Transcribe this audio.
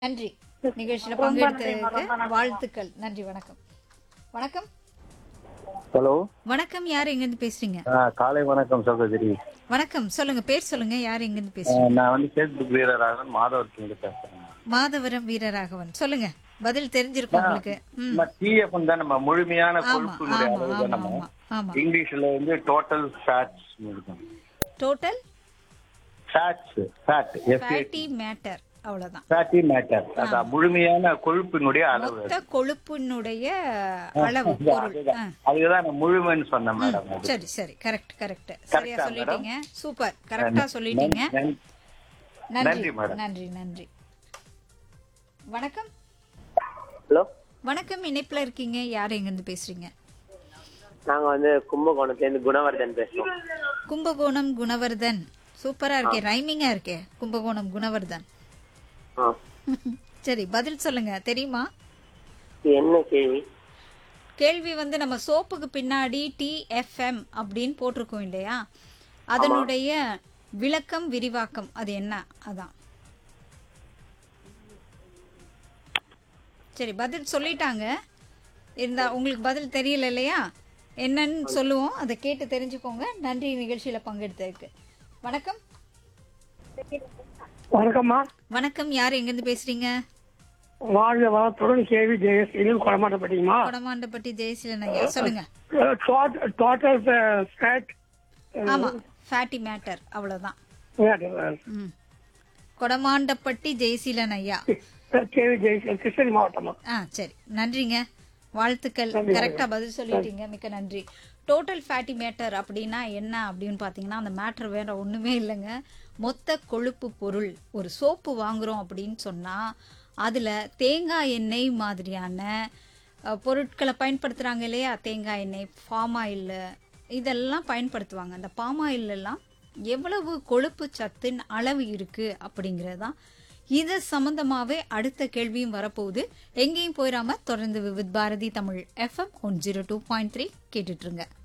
நன்றி நிகழ்ச்சியில பங்கெடுத்ததுக்கு வாழ்த்துக்கள் நன்றி வணக்கம் வணக்கம் ஹலோ வணக்கம் யார் எங்க இருந்து பேசுறீங்க காலை வணக்கம் சகோதரி வணக்கம் சொல்லுங்க பேர் சொல்லுங்க யார் எங்க இருந்து ஆ, பேசுறீங்க நான் வந்து ஃபேஸ்புக் வீரராகவன் மாதவர்கிட்ட பேசுறேன் மாதவரம் வீரராகவன் சொல்லுங்க பதில் தெரிஞ்சிருக்கும் உங்களுக்கு ம் நம்ம டிஎஃப் தான் நம்ம முழுமையான ஆமா கொழுப்பினுடைய ஆமா அளவு ஆமா தான் நம்ம ஆமா ஆமா இங்கிலீஷ்ல வந்து டோட்டல் ஃபேட்ஸ் இருக்கும் total fats fat fatty matter அவ்வளவுதான் ஃபேட்டி மேட்டர் அதான் முழுமையான கொழுப்பினுடைய அளவு மொத்த கொழுப்பினுடைய அளவு பொருள் ஆ. அதுதான் நான் முழுமைன்னு சொன்னேன் மேடம் அது. சரி சரி கரெக்ட் கரெக்ட் சரியா சொல்லிட்டீங்க சூப்பர் கரெக்டா சொல்லிட்டீங்க நன்றி. நன்றி நன்றி, madam. நன்றி நன்றி வணக்கம் ஹலோ வணக்கம் இணைப்புல இருக்கீங்க யார் எங்க இருந்து பேசுறீங்க நாங்க வந்து கும்பகோணத்துலேருந்து குணவர்தன் பேசுறோம் கும்பகோணம் குணவர்தன் சூப்பரா இருக்கே ரைமிங்கா இருக்கே கும்பகோணம் குணவர்தன் ஆ சரி பதில் சொல்லுங்க தெரியுமா இது என்ன கேள்வி கேள்வி வந்து நம்ம சோப்புக்கு பின்னாடி டிஎஃப்எம் அப்படின்னு போட்டிருக்கோம் இல்லையா அதனுடைய விளக்கம் விரிவாக்கம் அது என்ன அதான் சரி பதில் சொல்லிட்டாங்க இருந்தா உங்களுக்கு பதில் தெரியல இல்லையா என்னன்னு சொல்லுவோம் அதை கேட்டு தெரிஞ்சுக்கோங்க நன்றி நிகழ்ச்சியில பங்கெடுத்ததுக்கு வணக்கம் வணக்கம்மா வணக்கம் யார் எங்கிருந்து பேசுறீங்க வாழ்க வளத்துடன் கேவி ஜெயசீலன் கொடமாட்டப்பட்டீங்கம்மா கொடமாண்டப்பட்டி ஜெயசீலன் ஐயா சொல்லுங்க டோட்டல் ஃபேட் ஆமா ஃபேட்டி மேட்டர் அவ்வளவுதான் ம். கொடமாண்டப்பட்டி ஜெயசீலன் ஐயா கேவி ஜெயசீலன் கிருஷ்ணகிரி மாவட்டமா ஆ சரி நன்றிங்க வாழ்த்துக்கள் கரெக்டா பதில் சொல்லிட்டீங்க மிக்க நன்றி டோட்டல் ஃபேட்டி மேட்டர் அப்படின்னா என்ன அப்படின்னு பார்த்தீங்கன்னா அந்த மேட்டர் வேற ஒண்ணுமே இல்லைங்க மொத்த கொழுப்பு பொருள் ஒரு சோப்பு வாங்குறோம் அப்படின்னு சொன்னா அதுல தேங்காய் எண்ணெய் மாதிரியான அஹ், பொருட்களை பயன்படுத்துறாங்க இல்லையா தேங்காய் எண்ணெய் பாம் ஆயில் இதெல்லாம் பயன்படுத்துவாங்க அந்த பாம் எல்லாம் எவ்வளவு கொழுப்பு சத்தின் அளவு இருக்கு அப்படிங்கறதுதான் இது சம்பந்தமாவே அடுத்த கேள்வியும் வரப்போகுது எங்கேயும் போயிடாம தொடர்ந்து Vividh Bharati Tamil FM one zero two point three கேட்டுட்டு இருங்க